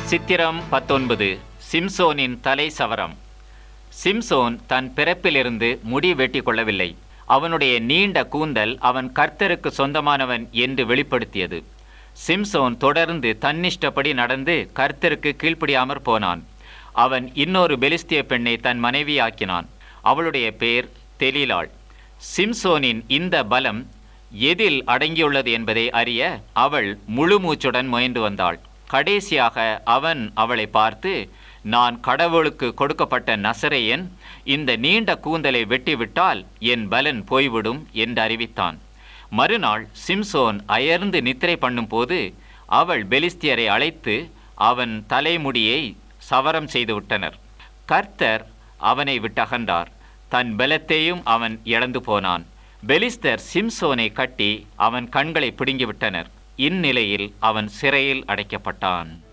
சித்திரம் பத்தொன்பது சிம்சோனின் தலை சவரம் சிம்சோன் தன் பிறப்பிலிருந்து முடி வெட்டி கொள்ளவில்லை அவனுடைய நீண்ட கூந்தல் அவன் கர்த்தருக்கு சொந்தமானவன் என்று வெளிப்படுத்தியது சிம்சோன் தொடர்ந்து தன்னிஷ்டப்படி நடந்து கர்த்தருக்கு கீழ்ப்படியாமற் போனான் அவன் இன்னொரு பெலிஸ்திய பெண்ணை தன் மனைவியாக்கினான் அவளுடைய பேர் தெலீலாள் சிம்சோனின் இந்த பலம் எதில் அடங்கியுள்ளது என்பதை அறிய அவள் முழு மூச்சுடன் முயன்று வந்தாள் கடைசியாக அவன் அவளை பார்த்து நான் கடவுளுக்கு கொடுக்கப்பட்ட நசரேயன் இந்த நீண்ட கூந்தலை வெட்டிவிட்டால் என் பலன் போய்விடும் என்று அறிவித்தான் மறுநாள் சிம்சோன் அயர்ந்து நித்திரை பண்ணும்போது அவள் பெலிஸ்தியரை அழைத்து அவன் தலைமுடியை சவரம் செய்து விட்டனர் கர்த்தர் அவனை விட்டகன்றார் தன் பலத்தையும் அவன் இழந்து போனான் பெலிஸ்தர் சிம்சோனை கட்டி அவன் கண்களை பிடுங்கிவிட்டனர் இந்நிலையில் அவன் சிறையில் அடைக்கப்பட்டான்